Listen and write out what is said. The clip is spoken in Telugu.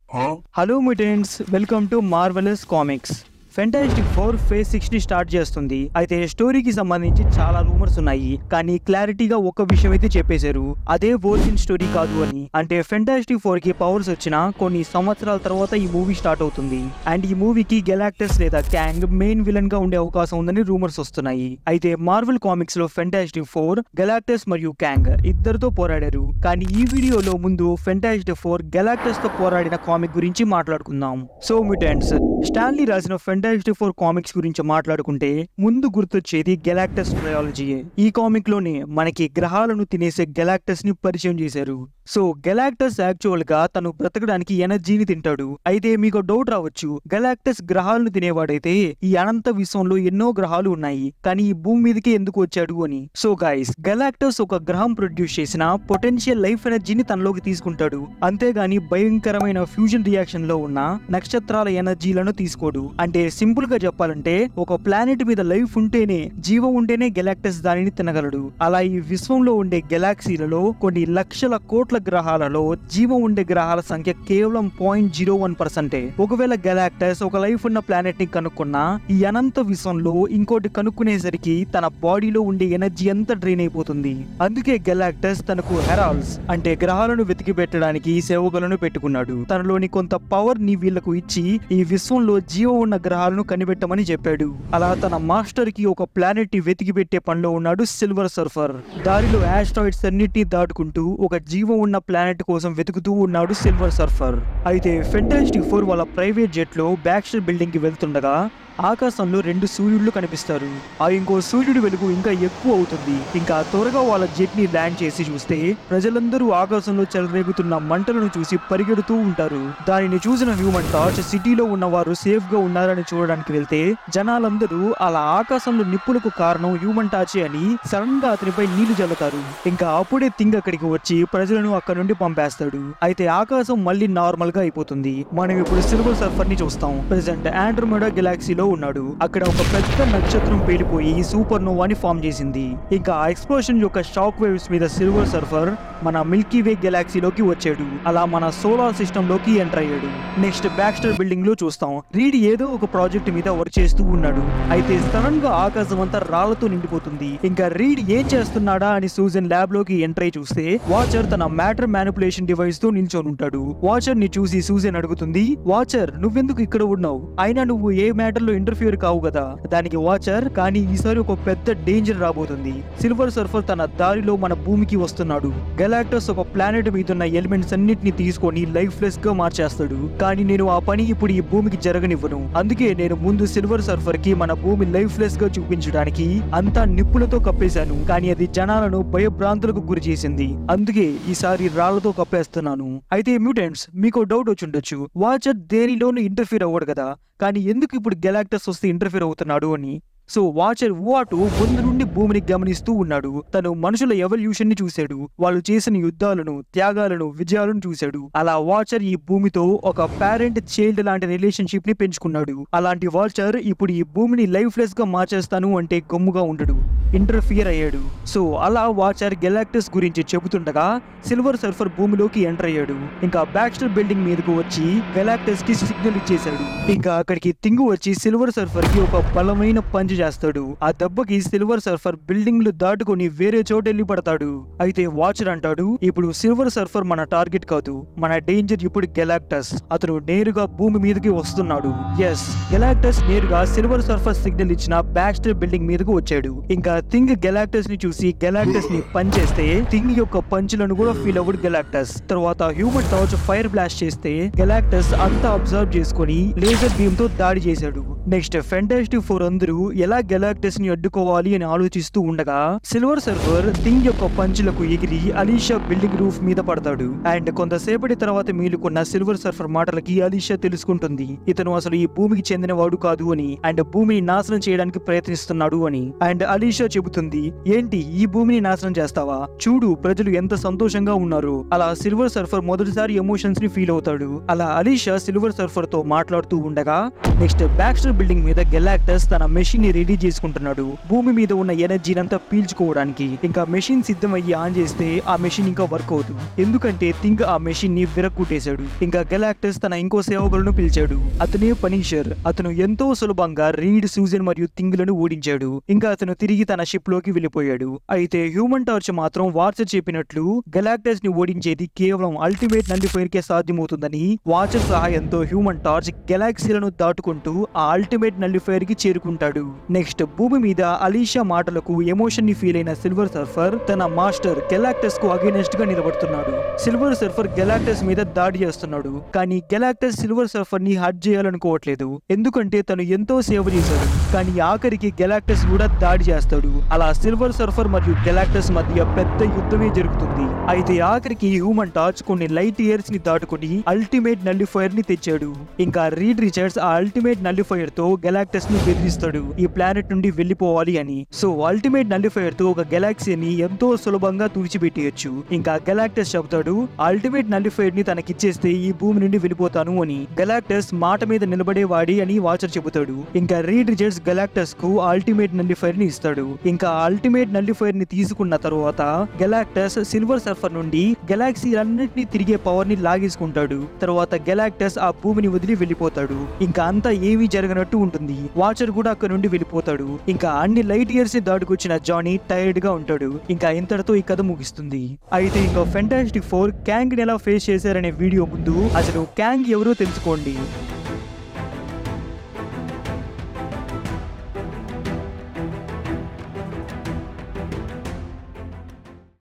hello mutants welcome to marvellous comics fantastic four phase six ని స్టార్ట్ చేస్తుంది అయితే స్టోరీకి సంబంధించి చాలా రూమర్స్ ఉన్నాయి కానీ క్లారిటీగా ఒక విషయం అయితే చెప్పేశారు అదే ఒరిజిన్ స్టోరీ కాదు అని అంటే ఫెంటాస్టిక్ ఫోర్ కి పవర్స్ వచ్చిన కొన్ని సంవత్సరాల తర్వాత ఈ మూవీ స్టార్ట్ అవుతుంది అండ్ ఈ మూవీకి గెలాక్టస్ లేదా క్యాంగ్ మెయిన్ విలన్ గా ఉండే అవకాశం ఉందని రూమర్స్ వస్తున్నాయి అయితే మార్వెల్ కామిక్స్ లో ఫెంటాస్టిక్ ఫోర్ గెలాక్టస్ మరియు క్యాంగ్ ఇద్దరితో పోరాడారు కానీ ఈ వీడియోలో ముందు ఫెంటాస్టిక్ ఫోర్ గెలాక్టస్ తో పోరాడిన కామిక్ గురించి మాట్లాడుకుందాం సో మ్యూటెంట్స్ స్టాన్లీ రాసిన ఫెంటాస్టిక్ ఫోర్ కామిక్స్ గురించి మాట్లాడుకుంటే ముందు గుర్తొచ్చేది గెలాక్టస్ ట్రయాలజీ ఈ కామిక్ లోనే మనకి గ్రహాలను తినేసే గెలాక్టస్ ని పరిచయం చేశారు సో గెలాక్టస్ యాక్చువల్ గా తను బ్రతకడానికి ఎనర్జీని తింటాడు అయితే మీకు డౌట్ రావచ్చు గెలాక్టస్ గ్రహాలను తినేవాడైతే ఈ అనంత విశ్వంలో ఎన్నో గ్రహాలు ఉన్నాయి కానీ ఈ భూమి మీదకి ఎందుకు వచ్చాడు అని సో గాయస్ గెలాక్టస్ ఒక గ్రహం ప్రొడ్యూస్ చేసిన పొటెన్షియల్ లైఫ్ ఎనర్జీని తనలోకి తీసుకుంటాడు అంతేగాని భయంకరమైన ఫ్యూజన్ రియాక్షన్ లో ఉన్న నక్షత్రాల ఎనర్జీలను తీసుకోడు అంటే సింపుల్ గా చెప్పాలంటే ఒక ప్లానెట్ మీద లైఫ్ ఉంటేనే జీవం ఉంటేనే గెలాక్టస్ దానిని తినగలడు అలా ఈ విశ్వంలో ఉండే గెలాక్సీలలో కొన్ని లక్షల కోట్ల గ్రహాలలో జీవం ఉండే గ్రహాల సంఖ్య కేవలం పాయింట్ జీరో వన్ పర్సెంటే ఒకవేళ గెలాక్టస్ ఒక లైఫ్ ఉన్న ప్లానెట్ ని కనుక్కున్నా ఈ అనంత విశ్వంలో ఇంకోటి కనుక్కునేసరికి తన బాడీలో ఉండే ఎనర్జీ అంతా డ్రైన్ అయిపోతుంది అందుకే గెలాక్టస్ తనకు హెరాల్స్ అంటే గ్రహాలను వెతికి పెట్టడానికి సేవకులను పెట్టుకున్నాడు తనలోని కొంత పవర్ ని వీళ్లకు ఇచ్చి ఈ విశ్వంలో జీవం ఉన్న గ్రహాలను కనిపెట్టమని చెప్పాడు అలా తన మాస్టర్ కి ఒక ప్లానెట్ ని వెతికి పెట్టే పనిలో ఉన్నాడు సిల్వర్ సర్ఫర్ దారిలో ఆస్ట్రాయిడ్స్ అన్నిటిని దాటుకుంటూ ఒక జీవం ఉన్న ప్లానెట్ కోసం వెతుకుతూ ఉన్నాడు సిల్వర్ సర్ఫర్ అయితే ఫెంటాస్టిక్ ఫోర్ వాళ్ళ ప్రైవేట్ జెట్ లో బ్యాక్స్టర్ బిల్డింగ్ కి వెళ్తుండగా ఆకాశంలో రెండు సూర్యుళ్ళు కనిపిస్తారు ఆ ఇంకో సూర్యుడి వెలుగు ఇంకా ఎక్కువ అవుతుంది ఇంకా త్వరగా వాళ్ళ జెట్ ని ల్యాండ్ చేసి చూస్తే ప్రజలందరూ ఆకాశంలో చెలరేగుతున్న మంటలను చూసి పరిగెడుతూ ఉంటారు దానిని చూసిన హ్యూమన్ టార్చ్ సిటీలో ఉన్న వారు సేఫ్ గా ఉన్నారని చూడడానికి వెళ్తే జనాలందరూ అలా ఆకాశంలో నిప్పులకు కారణం హ్యూమన్ టార్చే అని సడన్ గా అతనిపై నీళ్లు జల్లుతారు ఇంకా అప్పుడే థింగ్ అక్కడికి వచ్చి ప్రజలను అక్కడ నుండి పంపేస్తాడు అయితే ఆకాశం మళ్ళీ నార్మల్ గా అయిపోతుంది మనం ఇప్పుడు సిల్వర్ సర్ఫర్ ని చూస్తాం ప్రెసెంట్ ఆండ్రోమెడా గెలాక్సీలో ఉన్నాడు అక్కడ ఒక పెద్ద నక్షత్రం పేలిపోయి సూపర్ నోవాని ఫామ్ చేసింది ఇంకా ఆ ఎక్స్ప్లోషన్ యొక్క షాక్ వేవ్స్ మీద సిల్వర్ సర్ఫర్ మన మిల్కీ వే గెలాక్సీలోకి వచ్చాడు అలా మన సోలార్ సిస్టమ్ లోకి ఎంటర్ అయ్యాడు నెక్స్ట్ బ్యాక్స్టర్ బిల్డింగ్ లో చూస్తాం రీడ్ ఏదో ఒక ప్రాజెక్ట్ మీద వర్క్ చేస్తూ ఉన్నాడు అయితే సడన్ గా ఆకాశం అంతా రాళ్లతో నిండిపోతుంది ఇంకా రీడ్ ఏం చేస్తున్నాడా అని సూజన్ ల్యాబ్ లోకి ఎంటర్ అయి చూస్తే వాచర్ తన మ్యాటర్ మ్యానిపులేషన్ డివైస్ తో నిల్చొని ఉంటాడు వాచర్ ని చూసి సూజన్ అడుగుతుంది వాచర్ నువ్వెందుకు ఇక్కడ ఉన్నావు అయినా నువ్వు ఏ మ్యాటర్ లో ఇంటర్ఫియర్ కావు కదా దానికి వాచర్ కానీ ఈసారి ఒక పెద్ద డేంజర్ రాబోతుంది సిల్వర్ సర్ఫర్ తన దారిలో మన భూమికి వస్తున్నాడు గెలాక్టస్ ఒక ప్లానెట్ మీద ఉన్న ఎలిమెంట్స్ అన్నిటిని తీసుకొని లైఫ్ లెస్ గా మార్చేస్తాడు కానీ నేను ఆ పని ఇప్పుడు ఈ భూమికి జరగనివ్వను అందుకే నేను ముందు సిల్వర్ సర్ఫర్ కి మన భూమి లైఫ్ లెస్ గా చూపించడానికి అంతా నిప్పులతో కప్పేశాను కానీ అది జనాలను భయభ్రాంతులకు గురి చేసింది అందుకే ఈసారి రాళ్లతో కప్పేస్తున్నాను అయితే మ్యూటెంట్స్ మీకు డౌట్ వచ్చి ఉండొచ్చు వాచర్ దేనిలోనూ ఇంటర్ఫీర్ అవ్వడు కదా కానీ ఎందుకు ఇప్పుడు గెలాక్టస్ వస్తే ఇంటర్ఫీర్ అవుతున్నాడు అని సో వాచర్ వాటు ముందు నుండి భూమిని గమనిస్తూ ఉన్నాడు తను మనుషుల ఎవల్యూషన్ ని చూశాడు వాళ్ళు చేసిన యుద్ధాలను త్యాగాలను విజయాలను చూశాడు అలా వాచర్ ఈ భూమితో ఒక పేరెంట్ చైల్డ్ లాంటి రిలేషన్షిప్ ని పెంచుకున్నాడు అలాంటి వాచర్ ఇప్పుడు ఈ భూమిని లైఫ్ లెస్ గా మార్చేస్తాను అంటే గమ్ముగా ఉండడు ఇంటర్ఫియర్ అయ్యాడు సో అలా వాచర్ గెలాక్టస్ గురించి చెబుతుండగా సిల్వర్ సర్ఫర్ భూమిలోకి ఎంటర్ అయ్యాడు ఇంకా బ్యాక్స్టర్ బిల్డింగ్ మీదకు వచ్చి గెలాక్టస్ కి సిగ్నల్ ఇచ్చేశాడు ఇంకా అక్కడికి తింగు వచ్చి సిల్వర్ సర్ఫర్ కి ఒక బలమైన పంచ్ చేస్తాడు ఆ దెబ్బకి సిల్వర్ సర్ఫర్ బిల్డింగ్లు దాటుకొని వేరే చోట వెళ్ళి పడతాడు అయితే వాచర్ అంటాడు ఇప్పుడు సిల్వర్ సర్ఫర్ మన టార్గెట్ కాదు మన డేంజర్ ఇప్పుడు గెలాక్టస్ అతను నేరుగా భూమి మీదకి వస్తున్నాడు ఎస్ గెలాక్టస్ నేరుగా సిల్వర్ సర్ఫర్ సిగ్నల్ ఇచ్చిన బ్యాక్స్టర్ బిల్డింగ్ మీదకు వచ్చాడు ఇంకా థింగ్ గెలాక్టస్ ని చూసి గెలాక్టస్ ని పంచ్ చేస్తే థింగ్ యొక్క పంచులను కూడా ఫీల్ అవ్వడు గెలాక్టస్ తర్వాత హ్యూమన్ టార్చ్ ఫైర్ బ్లాస్ట్ చేస్తే గెలాక్టస్ అంతా అబ్జర్వ్ చేసుకొని లేజర్ బీమ్ తో దాడి చేశాడు నెక్స్ట్ ఫెంటాస్టిక్ ఫోర్ అందరూ ఎలా గెలాక్టస్ ని అడ్డుకోవాలి అని ఆలోచిస్తూ ఉండగా సిల్వర్ సర్ఫర్ థింగ్ యొక్క పంచులకు ఎగిరి అలీషా బిల్డింగ్ రూఫ్ మీద పడతాడు అండ్ కొంతసేపటి తర్వాత మేలుకున్న సిల్వర్ సర్ఫర్ మాటలకి అలీషా తెలుసుకుంటుంది ఇతను అసలు ఈ భూమికి చెందినవాడు కాదు అని అండ్ భూమిని నాశనం చేయడానికి ప్రయత్నిస్తున్నాడు అని అండ్ అలీషా చెబుతుంది ఏంటి ఈ భూమిని నాశనం చేస్తావా చూడు ప్రజలు ఎంత సంతోషంగా ఉన్నారు అలా సిల్వర్ సర్ఫర్ మొదటిసారి ఎమోషన్స్ ని ఫీల్ అవుతాడు అలా అలీషా సిల్వర్ సర్ఫర్ తో మాట్లాడుతూ ఉండగా నెక్స్ట్ బ్యాక్స్టర్ బిల్డింగ్ మీద గెలాక్టస్ తన మెషినరీ రెడీ చేసుకుంటున్నాడు భూమి మీద ఉన్న ఎనర్జీని అంతా పీల్చుకోవడానికి ఇంకా మెషిన్ సిద్ధమయ్యి ఆన్ చేస్తే ఆ మెషిన్ ఇంకా వర్క్ అవుతుంది ఎందుకంటే థింగ్ ఆ మెషిన్ ని విరక్కుట్టేశాడు ఇంకా గెలాక్టస్ తన ఇంకో సేవకులను పిలిచాడు అతనే పనీషర్ అతను ఎంతో సులభంగా రీడ్ సూజన్ మరియు థింగ్లను ఓడించాడు ఇంకా అతను తిరిగి తన షిప్ లోకి వెళ్ళిపోయాడు అయితే హ్యూమన్ టార్చ్ మాత్రం వాచర్ చెప్పినట్లు గెలాక్టస్ ని ఓడించేది కేవలం అల్టిమేట్ నల్లిఫైర్ కే సాధ్యమవుతుందని వాచర్ సహాయంతో హ్యూమన్ టార్చ్ గెలాక్సీలను దాటుకుంటూ ఆ అల్టిమేట్ నల్లిఫైర్ కి చేరుకుంటాడు నెక్స్ట్ భూమి మీద అలీషా మాటలకు ఎమోషన్ ని ఫీల్ అయిన సిల్వర్ సర్ఫర్ తన మాస్టర్ గెలాక్టస్ కు అగేనెస్ట్ గా నిలబడుతున్నాడు సిల్వర్ సర్ఫర్ గెలాక్టస్ మీద దాడి చేస్తున్నాడు కానీ గెలాక్టస్ సిల్వర్ సర్ఫర్ ని హర్ట్ చేయాలనుకోవట్లేదు ఎందుకంటే తను ఎంతో సేవ చేశాడు కానీ ఆఖరికి గెలాక్టస్ కూడా దాడి చేస్తాడు అలా సిల్వర్ సర్ఫర్ మరియు గెలాక్టస్ మధ్య పెద్ద యుద్ధమే జరుగుతుంది అయితే ఆఖరికి హ్యూమన్ టార్చ్ కొన్ని లైట్ ఇయర్స్ ని దాటుకుని అల్టిమేట్ నల్లిఫైర్ ని తెచ్చాడు ఇంకా రీడ్ రిచర్డ్స్ ఆ అల్టిమేట్ నల్లిఫైర్ తో గెలాక్టస్ ని బెదిరిస్తాడు ఈ ప్లానెట్ నుండి వెళ్ళిపోవాలి అని సో అల్టిమేట్ నల్లిఫైర్ తో ఒక గెలాక్సీని ఎంతో సులభంగా తుడిచిపెట్టేయచ్చు ఇంకా గెలాక్టస్ చెబుతాడు అల్టిమేట్ నల్లిఫైర్ ని తనకిచ్చేస్తే ఈ భూమి నుండి వెళ్ళిపోతాను అని గెలాక్టస్ మాట మీద నిలబడేవాడి అని వాచర్ చెబుతాడు ఇంకా రీడ్ రిచర్డ్స్ గెలాక్టస్ కు అల్టిమేట్ నల్లిఫైర్ ని ఇస్తాడు ఇంకా అల్టిమేట్ నల్లిఫైర్ ని తీసుకున్న తర్వాత గెలాక్టస్ సిల్వర్ సర్ఫర్ నుండి గెలాక్సీ అన్నిటిని తిరిగే పవర్ ని లాగేసుకుంటాడు తర్వాత గెలాక్టస్ ఆ భూమిని వదిలి వెళ్ళిపోతాడు ఇంకా అంతా ఏమీ జరగనట్టు ఉంటుంది వాచర్ కూడా అక్కడ నుండి వెళ్ళిపోతాడు ఇంకా అన్ని లైట్ ఇయర్స్ ని దాటుకొచ్చిన జానీ టైర్డ్ గా ఉంటాడు ఇంకా ఇంతటితో ఈ కథ ముగిస్తుంది అయితే ఇంకా ఫెంటాస్టిక్ ఫోర్ క్యాంగ్ ని ఎలా ఫేస్ చేశారనే వీడియో ముందు అసలు క్యాంగ్ ఎవరో తెలుసుకోండి